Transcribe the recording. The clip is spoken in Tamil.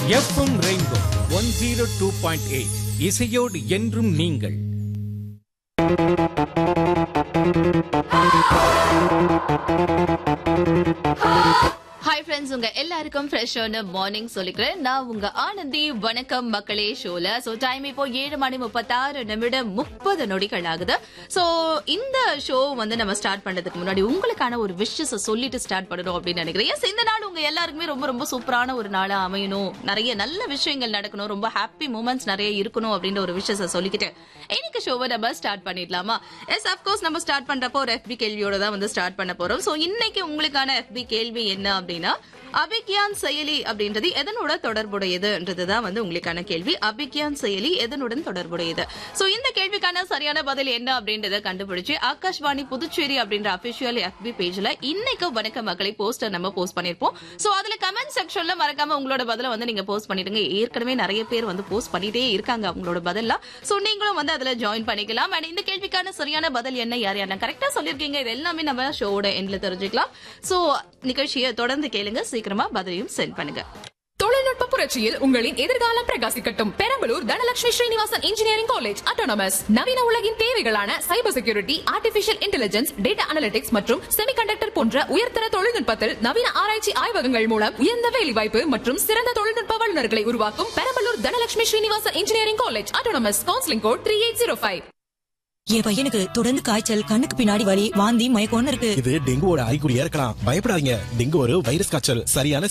FM rainbow one zero two point eight இசையோடு என்றும் நீங்கள் ஹாய் ஃப்ரெண்ட்ஸ் உங்க எல்லாருக்கும் ஃப்ரெஷ்ஷான மார்னிங் சொல்லிக்கிறேன் நான் உங்க ஆனந்தி வணக்கம் மக்களே ஷோல சோ டைம் இப்போ ஏழு மணி முப்பத்தாறு நிமிடம் முப்பது நொடிகள் ஆகுது சோ இந்த ஷோ வந்து நம்ம ஸ்டார்ட் பண்றதுக்கு முன்னாடி உங்களுக்கான ஒரு விஷஸ் சொல்லிட்டு ஸ்டார்ட் பண்ணணும் அப்படின்னு நினைக்கிறேன் Yes, இந்த நாள் உங்க எல்லாருக்குமே ரொம்ப ரொம்ப சூப்பரான ஒரு நாளா அமையணும் நிறைய நல்ல விஷயங்கள் நடக்கணும் ரொம்ப ஹாப்பி மூமெண்ட்ஸ் நிறைய இருக்கணும் அப்படின்ற ஒரு விஷயத்தை சொல்லிக்கிட்டு இன்னைக்கு ஷோவை நம்ம ஸ்டார்ட் பண்ணிடலாமா எஸ் அப்கோர்ஸ் நம்ம ஸ்டார்ட் பண்றப்போ ஒரு எஃபி கேள்வியோட தான் வந்து ஸ்டார்ட் பண்ண போறோம் சோ இன்னைக்கு உங்களுக்கான எஃபி கேள்வி என்ன அப்படின்னா அபிக்யான் செயலி அப்படின்றது எதனோட தொடர்புடையதுன்றதுதான் வந்து உங்களுக்கான கேள்வி அபிக்யான் செயலி எதனுடன் தொடர்புடையது சோ இந்த கேள்விக்கான சரியான பதில் என்ன அப்படின்றத கண்டுபிடிச்சு ஆகாஷ்வாணி புதுச்சேரி அப்படின்ற அபிஷியல் எஃபி பேஜ்ல இன்னைக்கு வணக்க மக்களை போஸ்டர் நம்ம போஸ்ட் பண்ணிருப்போம் சோ அதுல கமெண்ட் செக்ஷன்ல மறக்காம உங்களோட பதில வந்து நீங்க போஸ்ட் பண்ணிடுங்க ஏற்கனவே நிறைய பேர் வந்து போஸ்ட் பண்ணிட்டே இருக்காங்க அவங்களோட பதிலாம் சோ நீங்களும் வந்து அதுல ஜாயின் பண்ணிக்கலாம் அண்ட் இந்த கேள்விக்கான சரியான பதில் என்ன யார் யாரெல்லாம் கரெக்டா சொல்லிருக்கீங்க இது எல்லாமே நம்ம ஷோட எண்ட்ல தெரிஞ்சுக்கலாம் சோ நிகழ்ச்சியை தொடர்ந்து கேளுங்க சீக்கிரமா பதிலையும் சென்ட் பண்ணுங்க தொழில்நுட்ப புரட்சியில் உங்களின் எதிர்காலம் பிரகாசிக்கட்டும் Perambalur Dhanalakshmi Srinivasan engineering college autonomous நவீன உலகின் தேவைகளான cyber security artificial intelligence data analytics மற்றும் செமிகண்டக்டர் போன்ற உயர்தர தொழில்நுட்பத்தில் நவீன ஆராய்ச்சி ஆய்வகங்கள் மூலம் உயர்ந்த வேலைவாய்ப்பு மற்றும் சிறந்த தொழில்நுட்ப வல்லுநர்களை உருவாக்கும் Perambalur Dhanalakshmi Srinivasan engineering college autonomous counselling code three eight zero five என் பையனுக்கு தொடர்ந்து காய்ச்சல் கண்ணுக்கு பின்னாடி வலி வாந்தி மயக்கம்னு இருக்கு இது டெங்குவோட அறிகுறியா இருக்கலாம் பயப்படாதீங்க டெங்கு ஒரு வைரஸ் காய்ச்சல் சரியான